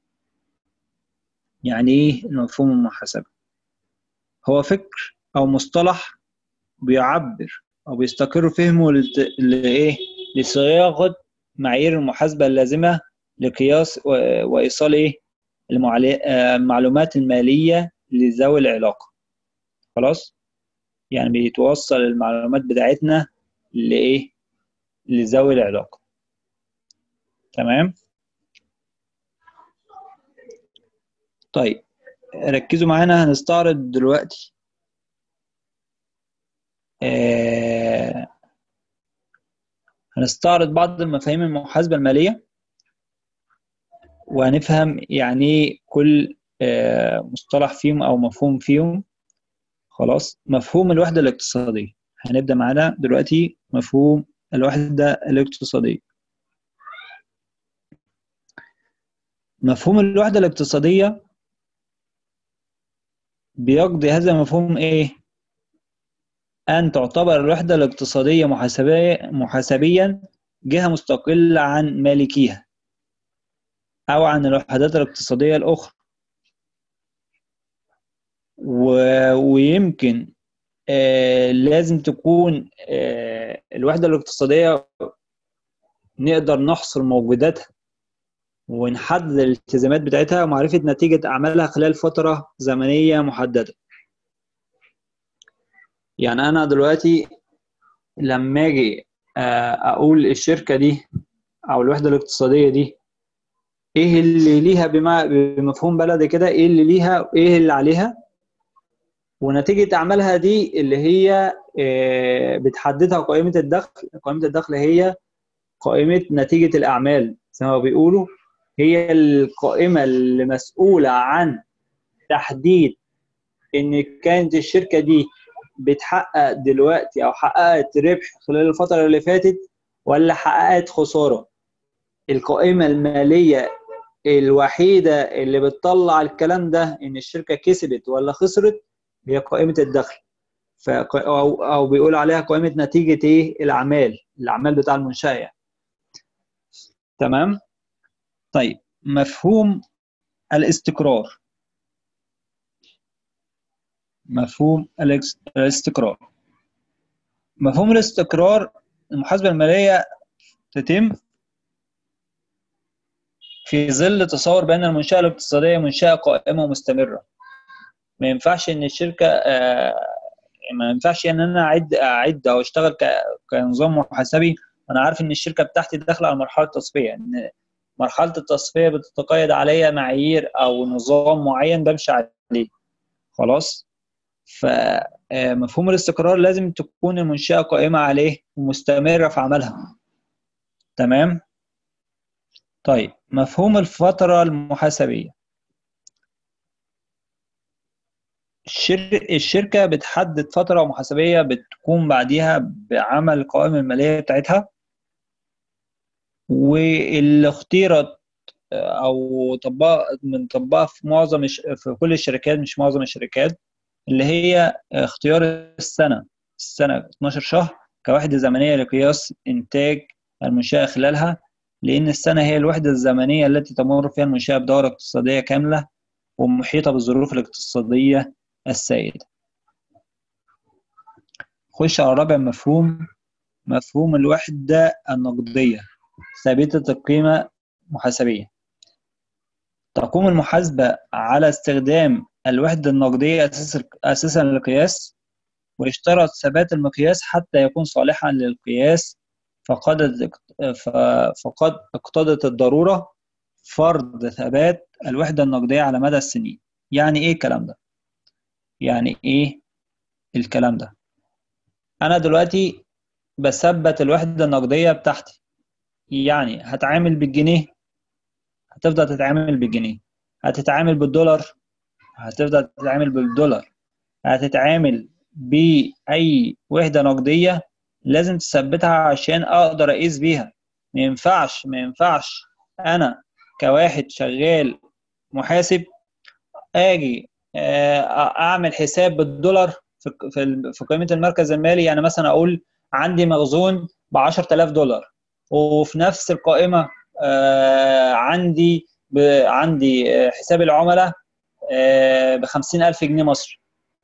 يعني إيه المفهوم المحاسبي؟ هو فكر أو مصطلح بيعبر أو بيستقر فهمه لت- لإيه؟ لصياغة معايير المحاسبة اللازمة لقياس و- وإيصال إيه؟ المعلي- آه، المعلومات المالية لذوي العلاقة خلاص؟ يعني بيتوصل المعلومات بتاعتنا لإيه؟ لذوي العلاقة تمام؟ طيب ركزوا معانا هنستعرض دلوقتي آه هنستعرض بعض المفاهيم المحاسبة المالية وهنفهم يعني ايه كل آه مصطلح فيهم أو مفهوم فيهم خلاص مفهوم الوحدة الاقتصادية هنبدأ معانا دلوقتي مفهوم الوحدة الاقتصادية مفهوم الوحدة الاقتصادية بيقضي هذا المفهوم ايه أن تعتبر الوحدة الاقتصادية محاسبية محاسبيا جهة مستقلة عن مالكيها أو عن الوحدات الاقتصادية الأخرى و... ويمكن آه لازم تكون آه الوحدة الاقتصادية نقدر نحصر موجوداتها ونحدد الالتزامات بتاعتها ومعرفة نتيجة أعمالها خلال فترة زمنية محددة يعني أنا دلوقتي لما أجي أقول الشركة دي أو الوحدة الاقتصادية دي إيه اللي ليها بما بمفهوم بلدي كده إيه اللي ليها وإيه اللي عليها ونتيجة أعمالها دي اللي هي بتحددها قائمة الدخل قائمة الدخل هي قائمة نتيجة الأعمال زي ما بيقولوا هي القائمة اللي مسؤولة عن تحديد إن كانت الشركة دي بتحقق دلوقتي أو حققت ربح خلال الفترة اللي فاتت ولا حققت خسارة القائمة المالية الوحيدة اللي بتطلع الكلام ده إن الشركة كسبت ولا خسرت هي قائمة الدخل ف أو أو بيقول عليها قائمة نتيجة إيه الأعمال الأعمال بتاع المنشأة يعني. تمام طيب مفهوم الاستقرار مفهوم الاستقرار مفهوم الاستقرار المحاسبة المالية تتم في ظل تصور بأن المنشأة الاقتصادية منشأة قائمة ومستمرة ما ينفعش إن الشركة آه ما ينفعش إن أنا أعد أعد أو أشتغل كنظام محاسبي أنا عارف إن الشركة بتاعتي داخلة على مرحلة تصفية إن مرحلة التصفية بتتقيد عليها معايير أو نظام معين بمشي عليه خلاص فمفهوم الاستقرار لازم تكون المنشأة قائمة عليه ومستمرة في عملها تمام طيب مفهوم الفترة المحاسبية الشركة بتحدد فترة محاسبية بتقوم بعديها بعمل القوائم المالية بتاعتها واللي اختيرت او طبقت من طبقها في معظم في كل الشركات مش معظم الشركات اللي هي اختيار السنه السنه 12 شهر كوحده زمنيه لقياس انتاج المنشاه خلالها لان السنه هي الوحده الزمنيه التي تمر فيها المنشاه بدوره اقتصاديه كامله ومحيطه بالظروف الاقتصاديه السائده خش على رابع مفهوم مفهوم الوحده النقديه ثابته القيمه محاسبيه تقوم المحاسبة على استخدام الوحدة النقدية أساس أساسا للقياس ويشترط ثبات المقياس حتى يكون صالحا للقياس فقد فقد اقتضت الضرورة فرض ثبات الوحدة النقدية على مدى السنين يعني ايه الكلام ده يعني ايه الكلام ده انا دلوقتي بثبت الوحدة النقدية بتاعتي يعني هتعامل بالجنيه هتفضل تتعامل بالجنيه هتتعامل بالدولار هتفضل تتعامل بالدولار هتتعامل بأي وحدة نقدية لازم تثبتها عشان أقدر أقيس بيها ما ينفعش ما ينفعش أنا كواحد شغال محاسب أجي أعمل حساب بالدولار في في قيمة المركز المالي يعني مثلا أقول عندي مخزون ب 10000 دولار وفي نفس القائمة عندي عندي حساب العملاء ب 50000 جنيه مصري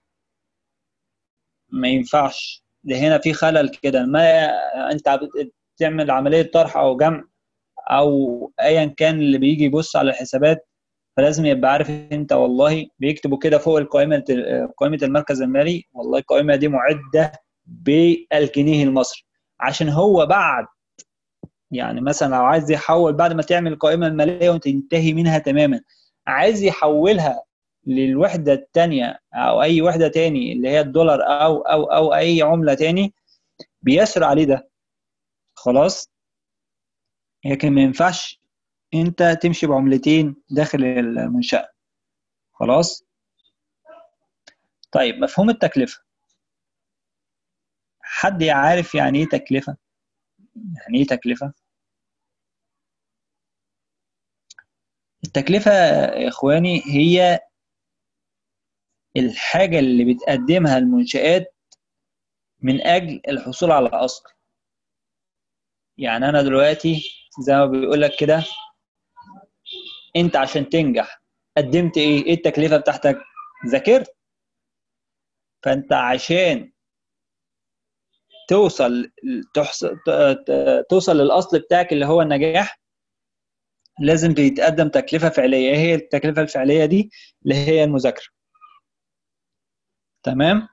ما ينفعش ده هنا في خلل كده ما انت بتعمل عمليه طرح او جمع او ايا كان اللي بيجي يبص على الحسابات فلازم يبقى عارف انت والله بيكتبوا كده فوق القائمه قائمه المركز المالي والله القائمه دي معده بالجنيه المصري عشان هو بعد يعني مثلا لو عايز يحول بعد ما تعمل القائمه الماليه وتنتهي منها تماما عايز يحولها للوحده الثانيه او اي وحده تاني اللي هي الدولار او او او اي عمله تاني بيسر عليه ده خلاص لكن ما ينفعش انت تمشي بعملتين داخل المنشاه خلاص طيب مفهوم التكلفه حد يعرف يعني ايه تكلفه يعني ايه تكلفه التكلفه يا اخواني هي الحاجة اللي بتقدمها المنشآت من أجل الحصول على أصل يعني أنا دلوقتي زي ما بيقول لك كده أنت عشان تنجح قدمت إيه؟ إيه التكلفة بتاعتك؟ ذاكرت فأنت عشان توصل تحصل توصل للأصل بتاعك اللي هو النجاح لازم بيتقدم تكلفة فعلية إيه هي التكلفة الفعلية دي اللي هي المذاكرة تمام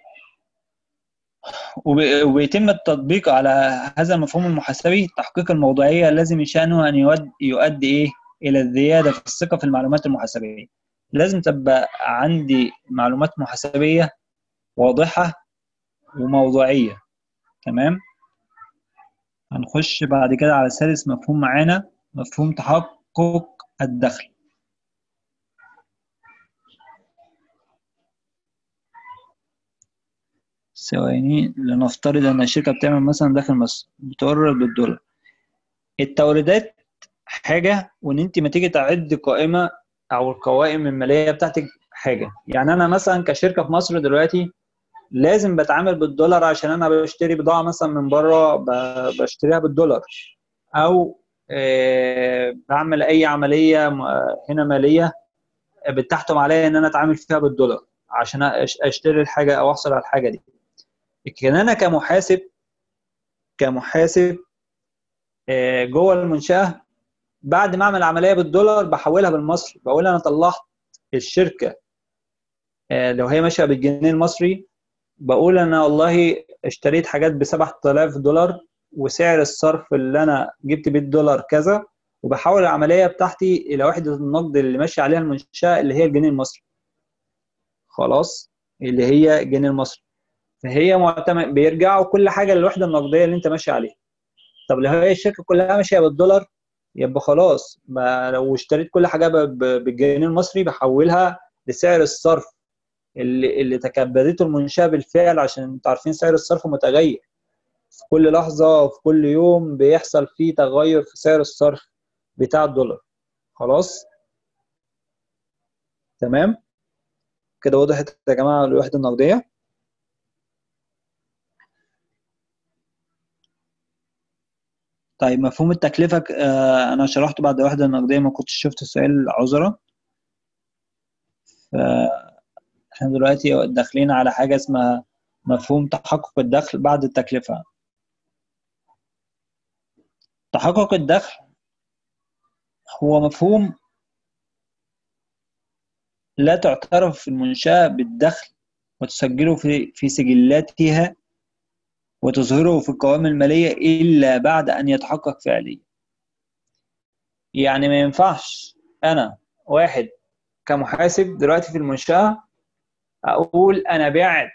وبيتم التطبيق على هذا المفهوم المحاسبي تحقيق الموضوعية الذي من شأنه أن يؤدي, يؤدي إيه إلى الزيادة في الثقة في المعلومات المحاسبية لازم تبقى عندي معلومات محاسبية واضحة وموضوعية تمام هنخش بعد كده على سادس مفهوم معانا مفهوم تحقق الدخل ثواني لنفترض ان الشركه بتعمل مثلا داخل مصر بتورد بالدولار التوريدات حاجه وان انت ما تيجي تعد قائمه او القوائم الماليه بتاعتك حاجه يعني انا مثلا كشركه في مصر دلوقتي لازم بتعامل بالدولار عشان انا بشتري بضاعه مثلا من بره بشتريها بالدولار او بعمل اي عمليه هنا ماليه بتحتم عليا ان انا اتعامل فيها بالدولار عشان اشتري الحاجه او احصل على الحاجه دي لكن انا كمحاسب كمحاسب جوه المنشاه بعد ما اعمل عمليه بالدولار بحولها بالمصري بقول انا طلعت الشركه لو هي ماشيه بالجنيه المصري بقول انا والله اشتريت حاجات ب 7000 دولار وسعر الصرف اللي انا جبت بيه الدولار كذا وبحول العمليه بتاعتي الى وحده النقد اللي ماشي عليها المنشاه اللي هي الجنيه المصري خلاص اللي هي الجنيه المصري فهي معتمد بيرجعوا كل حاجه للوحده النقديه اللي انت ماشي عليها طب لو هي الشركه كلها ماشيه بالدولار يبقى خلاص ما لو اشتريت كل حاجه بالجنيه المصري بحولها لسعر الصرف اللي اللي تكبدته المنشاه بالفعل عشان انتوا عارفين سعر الصرف متغير في كل لحظه وفي كل يوم بيحصل فيه تغير في سعر الصرف بتاع الدولار خلاص تمام كده وضحت يا جماعه الوحده النقديه طيب مفهوم التكلفة آه أنا شرحته بعد الوحدة النقدية ما كنتش شفت السؤال عذرا احنا دلوقتي داخلين على حاجة اسمها مفهوم تحقق الدخل بعد التكلفة تحقق الدخل هو مفهوم لا تعترف في المنشأة بالدخل وتسجله في في سجلاتها وتظهره في القوائم المالية إلا بعد أن يتحقق فعليا يعني ما ينفعش انا واحد كمحاسب دلوقتي في المنشاه اقول انا بعت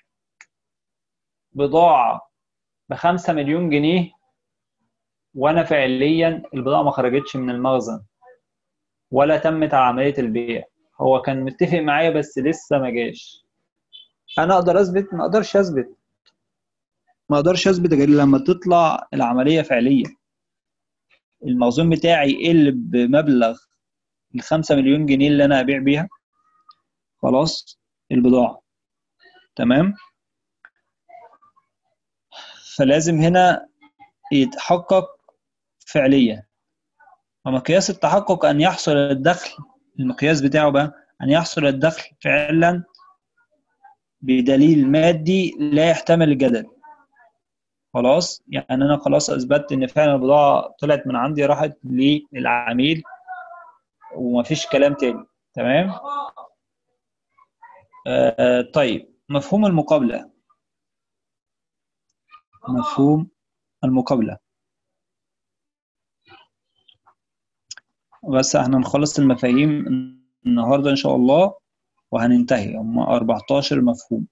بضاعه بخمسة مليون جنيه وانا فعليا البضاعه ما خرجتش من المخزن ولا تمت عمليه البيع هو كان متفق معايا بس لسه ما جاش انا اقدر اثبت ما اقدرش اثبت ما اقدرش اثبت غير لما تطلع العمليه فعليه المخزون بتاعي يقل بمبلغ ال 5 مليون جنيه اللي انا هبيع بيها خلاص البضاعه تمام فلازم هنا يتحقق فعليا ومقياس التحقق أن يحصل الدخل المقياس بتاعه بقى أن يحصل الدخل فعلا بدليل مادي لا يحتمل الجدل خلاص يعني أنا خلاص أثبتت إن فعلا البضاعة طلعت من عندي راحت للعميل ومفيش كلام تاني تمام آه طيب مفهوم المقابلة مفهوم المقابلة بس احنا نخلص المفاهيم النهاردة إن شاء الله وهننتهي هم 14 مفهوم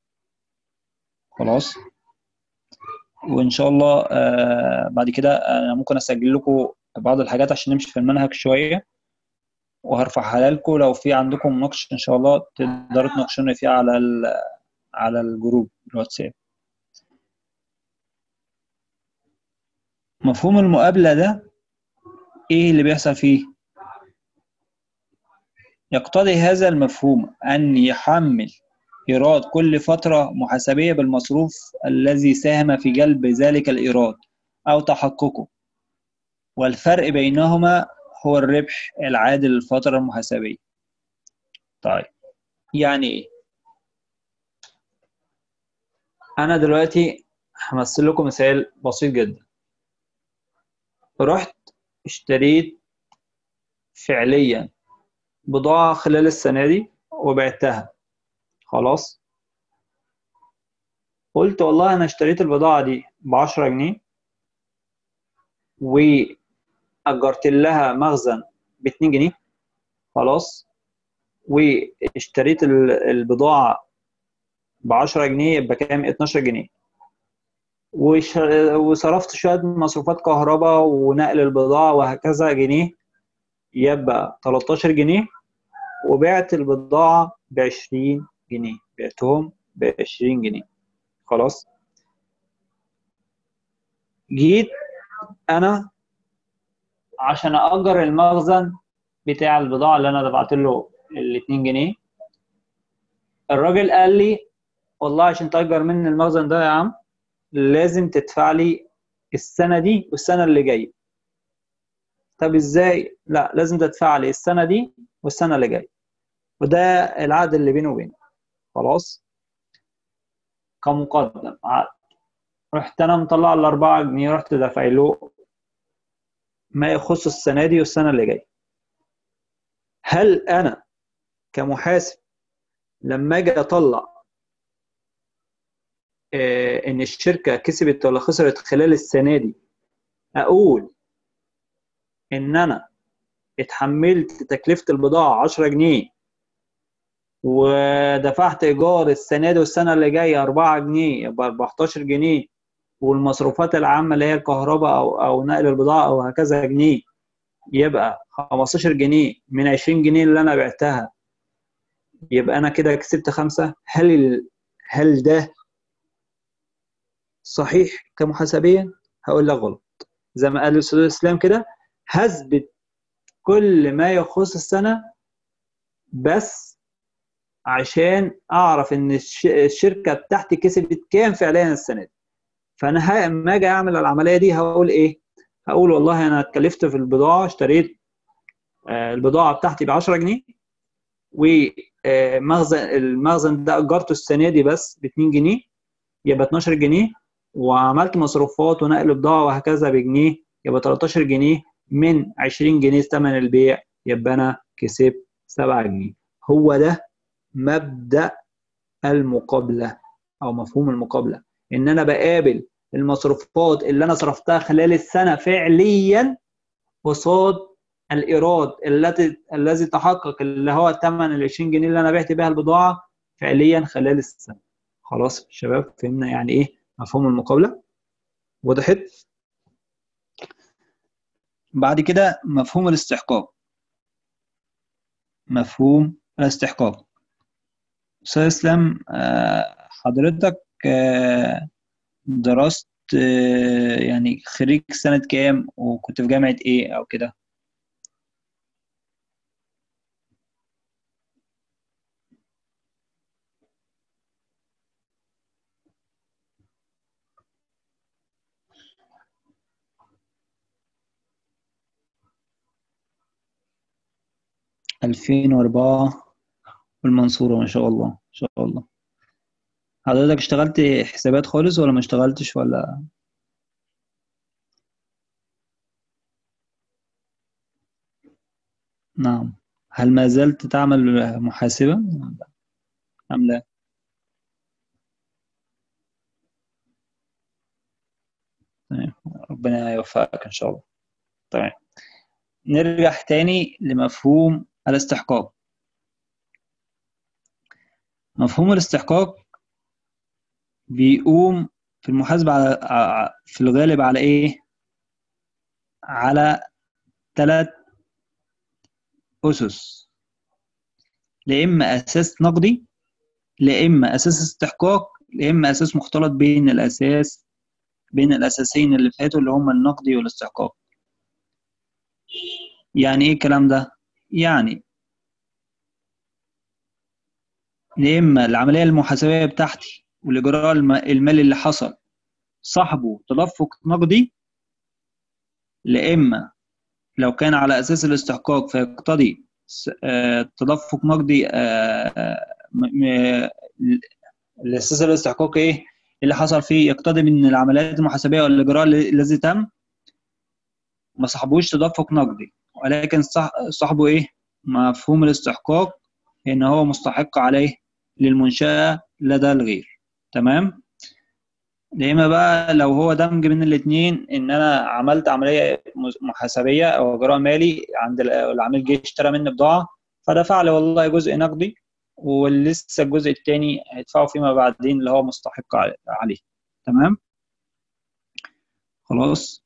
خلاص وإن شاء الله آه بعد كده أنا ممكن أسجل لكم بعض الحاجات عشان نمشي في المنهج شوية وهرفعها لكم لو في عندكم مناقشة إن شاء الله تقدروا تناقشوني فيها على على الجروب الواتساب مفهوم المقابلة ده إيه اللي بيحصل فيه؟ يقتضي هذا المفهوم أن يحمل إيراد كل فترة محاسبية بالمصروف الذي ساهم في جلب ذلك الإيراد أو تحققه والفرق بينهما هو الربح العادل للفترة المحاسبية طيب يعني إيه؟ أنا دلوقتي همثل لكم مثال بسيط جدا رحت اشتريت فعليا بضاعة خلال السنة دي وبعتها خلاص قلت والله أنا اشتريت البضاعة دي بعشرة جنيه وأجرت لها مخزن باتنين جنيه خلاص واشتريت البضاعة بعشرة جنيه يبقى كام اتناشر جنيه وش... وصرفت شوية مصروفات كهرباء ونقل البضاعة وهكذا جنيه يبقى 13 جنيه وبعت البضاعة ب 20 جنيه بعتهم ب 20 جنيه خلاص جيت أنا عشان أجر المخزن بتاع البضاعة اللي أنا دفعت له ال 2 جنيه الراجل قال لي والله عشان تأجر مني المخزن ده يا عم لازم تدفع لي السنة دي والسنة اللي جاية طب ازاي؟ لا لازم تدفع لي السنة دي والسنة اللي جاية وده العقد اللي بيني وبينه خلاص كمقدم عقد رحت انا مطلع ال 4 جنيه رحت دافع له ما يخص السنة دي والسنة اللي جاية هل انا كمحاسب لما اجي اطلع ان الشركه كسبت ولا خسرت خلال السنه دي اقول ان انا اتحملت تكلفه البضاعه 10 جنيه ودفعت ايجار السنه دي والسنه اللي جايه 4 جنيه يبقى 14 جنيه والمصروفات العامه اللي هي الكهرباء او او نقل البضاعه او هكذا جنيه يبقى 15 جنيه من 20 جنيه اللي انا بعتها يبقى انا كده كسبت خمسه هل ال... هل ده صحيح كمحاسبيا هقول لك غلط زي ما قال الاستاذ اسلام كده هثبت كل ما يخص السنه بس عشان اعرف ان الشركه بتاعتي كسبت كام فعليا السنه دي فانا لما اجي اعمل العمليه دي هقول ايه هقول والله انا اتكلفت في البضاعه اشتريت البضاعه بتاعتي ب 10 جنيه ومخزن المخزن ده اجرته السنه دي بس ب 2 جنيه يبقى 12 جنيه وعملت مصروفات ونقل بضاعه وهكذا بجنيه يبقى 13 جنيه من 20 جنيه ثمن البيع يبقى انا كسبت 7 جنيه هو ده مبدا المقابله او مفهوم المقابله ان انا بقابل المصروفات اللي انا صرفتها خلال السنه فعليا قصاد الايراد التي الذي تحقق اللي هو ثمن ال 20 جنيه اللي انا بعت بيها البضاعه فعليا خلال السنه خلاص شباب فهمنا يعني ايه مفهوم المقابله وضحت بعد كده مفهوم الاستحقاق مفهوم الاستحقاق استاذ اسلام آه، حضرتك آه، درست آه، يعني خريج سنة كام وكنت في جامعة ايه او كده ألفين وأربعة والمنصورة ما شاء الله ما شاء الله حضرتك اشتغلت حسابات خالص ولا ما اشتغلتش ولا نعم هل ما زلت تعمل محاسبة أم لا تمام ربنا يوفقك إن شاء الله تمام نرجع تاني لمفهوم الاستحقاق مفهوم الاستحقاق بيقوم في المحاسبة على ع- في الغالب على إيه؟ على ثلاث أسس لا إما أساس نقدي لا إما أساس استحقاق لا إما أساس مختلط بين الأساس بين الأساسين اللي فاتوا اللي هما النقدي والاستحقاق يعني إيه الكلام ده؟ يعني يا إما العملية المحاسبية بتاعتي والإجراء الم- المالي اللي حصل صاحبه تدفق نقدي لا إما لو كان على أساس الاستحقاق فيقتضي س- آه، تدفق نقدي آه، م- م- الأساس الاستحقاق إيه اللي حصل فيه يقتضي من العمليات المحاسبية والإجراء اللي- الذي تم ما صاحبوش تدفق نقدي ولكن صح- صاحبه إيه مفهوم الاستحقاق إن هو مستحق عليه للمنشأة لدى الغير تمام يا اما بقى لو هو دمج بين الاثنين ان انا عملت عمليه محاسبيه او اجراء مالي عند ال- العميل جه اشترى مني بضاعه فدفع لي والله جزء نقدي ولسه الجزء الثاني هيدفعه فيما بعدين اللي هو مستحق عليه عليه. تمام خلاص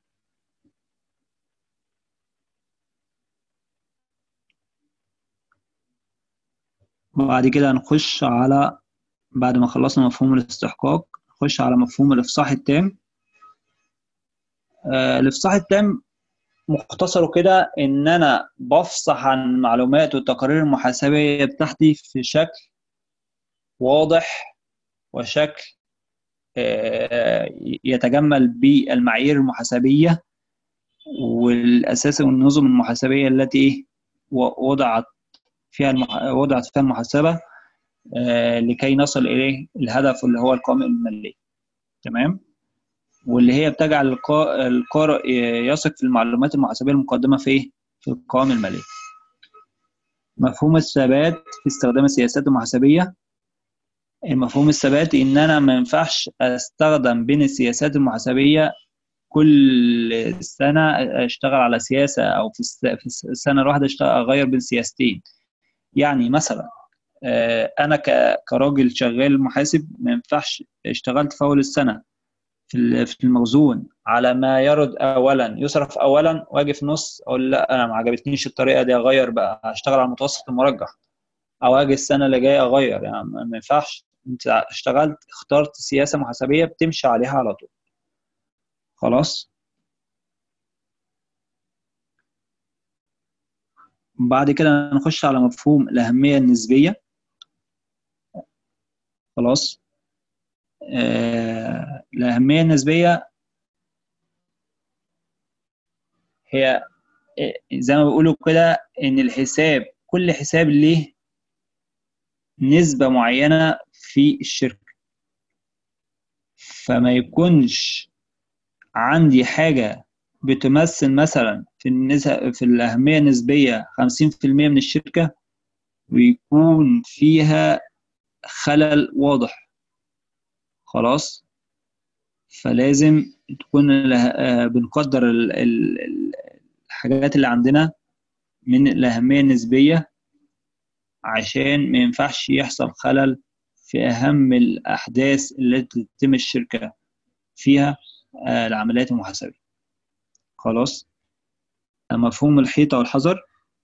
بعد كده هنخش على بعد ما خلصنا مفهوم الاستحقاق نخش على مفهوم الافصاح التام آه، الافصاح التام مختصره كده ان انا بفصح عن المعلومات والتقارير المحاسبيه بتاعتي في شكل واضح وشكل آه، يتجمل بالمعايير المحاسبيه والاساس والنظم المحاسبيه التي إيه و- وضعت فيها المح... وضعت فيها المحاسبه آه، لكي نصل اليه الهدف اللي هو القوائم الماليه تمام واللي هي بتجعل القا- القارئ يثق في المعلومات المحاسبيه المقدمه في إيه؟ في القوائم الماليه مفهوم الثبات في استخدام السياسات المحاسبيه المفهوم الثبات ان انا ما ينفعش استخدم بين السياسات المحاسبيه كل سنه اشتغل على سياسه او في الس- في السنه الواحده اشتغل اغير بين سياستين يعني مثلا آه، انا ك- كراجل شغال محاسب ما ينفعش اشتغلت في اول السنه في ال- في المخزون على ما يرد اولا يصرف اولا واجي في النص اقول لا انا ما عجبتنيش الطريقه دي اغير بقى هشتغل على المتوسط المرجح او اجي السنه اللي جايه اغير يعني ما ما ينفعش انت اشتغلت اخترت سياسه محاسبيه بتمشي عليها على طول خلاص بعد كده نخش على مفهوم الأهمية النسبية خلاص آه الأهمية النسبية هي آه، زي ما بيقولوا كده إن الحساب كل حساب ليه نسبة معينة في الشركة فما يكونش عندي حاجة بتمثل مثلا في النسب في الأهمية النسبية 50% من الشركة ويكون فيها خلل واضح خلاص فلازم تكون اله- آه، بنقدر ال- ال- ال- الحاجات اللي عندنا من الأهمية النسبية عشان ما ينفعش يحصل خلل في أهم الأحداث التي تتم الشركة فيها آه، العمليات المحاسبية خلاص مفهوم الحيطة والحذر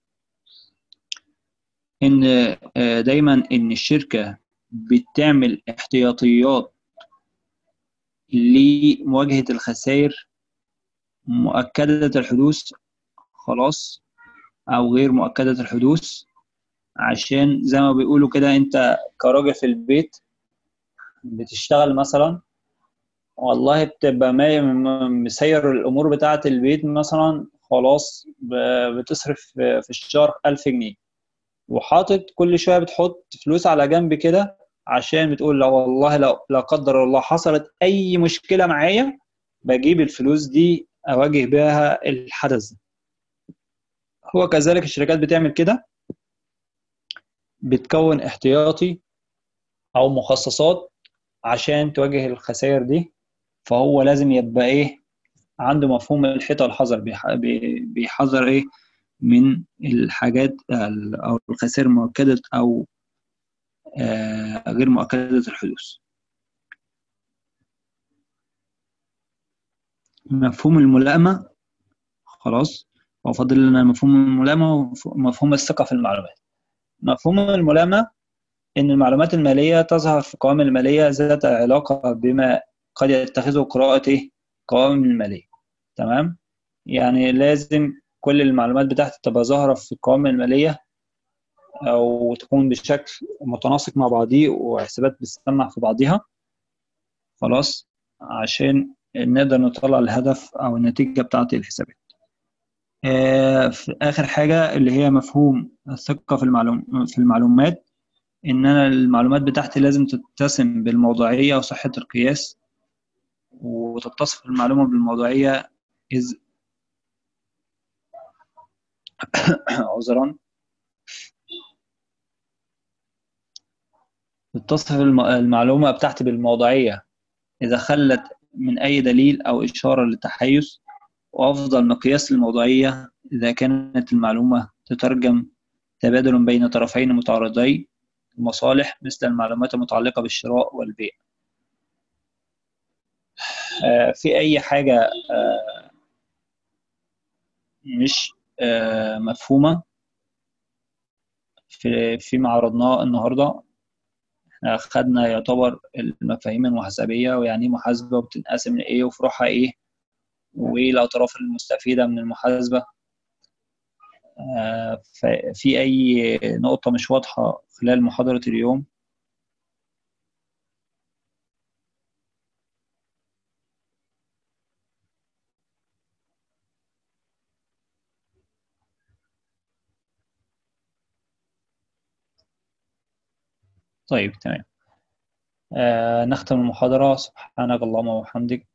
إن آه، دايما إن الشركة بتعمل احتياطيات لمواجهة الخسائر مؤكدة الحدوث خلاص أو غير مؤكدة الحدوث عشان زي ما بيقولوا كده أنت كراجل في البيت بتشتغل مثلا والله بتبقى ما- م- مسير الأمور بتاعة البيت مثلا خلاص ب- بتصرف في في الشهر ألف جنيه وحاطط كل شوية بتحط فلوس على جنب كده عشان بتقول لا والله لو لا قدر الله حصلت أي مشكلة معايا بجيب الفلوس دي أواجه بيها الحدث ده. هو كذلك الشركات بتعمل كده بتكون احتياطي أو مخصصات عشان تواجه الخسائر دي فهو لازم يبقى إيه عنده مفهوم الحيطة والحذر بيح- بي- بيحذر إيه من الحاجات ال- أو الخسائر المؤكدة أو آه، غير مؤكدة الحدوث مفهوم الملائمة خلاص هو فاضل لنا مفهوم الملائمة ومفهوم الثقة في المعلومات مفهوم الملائمة إن المعلومات المالية تظهر في القوائم المالية ذات علاقة بما قد يتخذه قراءة إيه؟ قوائم المالية تمام يعني لازم كل المعلومات بتاعتي تبقى ظاهرة في القوائم المالية أو تكون بشكل متناسق مع بعضيه وحسابات بتسمع في بعضها خلاص عشان نقدر نطلع الهدف أو النتيجة بتاعة الحسابات آه، في آخر حاجة اللي هي مفهوم الثقة في المعلوم في المعلومات إن أنا المعلومات بتاعتي لازم تتسم بالموضوعية وصحة القياس وتتصف المعلومة بالموضوعية إذ عذرا تتصف الم- المعلومة بتاعتي بالموضوعية إذا خلت من أي دليل أو إشارة للتحيز وأفضل مقياس للموضوعية إذا كانت المعلومة تترجم تبادل بين طرفين متعارضي المصالح مثل المعلومات المتعلقة بالشراء والبيع آه، في أي حاجة آه، مش آه، مفهومة في فيما عرضناه النهاردة احنا خدنا يعتبر المفاهيم المحاسبية ويعني إيه محاسبة وبتنقسم لإيه وفروعها إيه وإيه الأطراف المستفيدة من المحاسبة آه، ففي أي نقطة مش واضحة خلال محاضرة اليوم طيب تمام آه، نختم المحاضرة سبحانك اللهم وبحمدك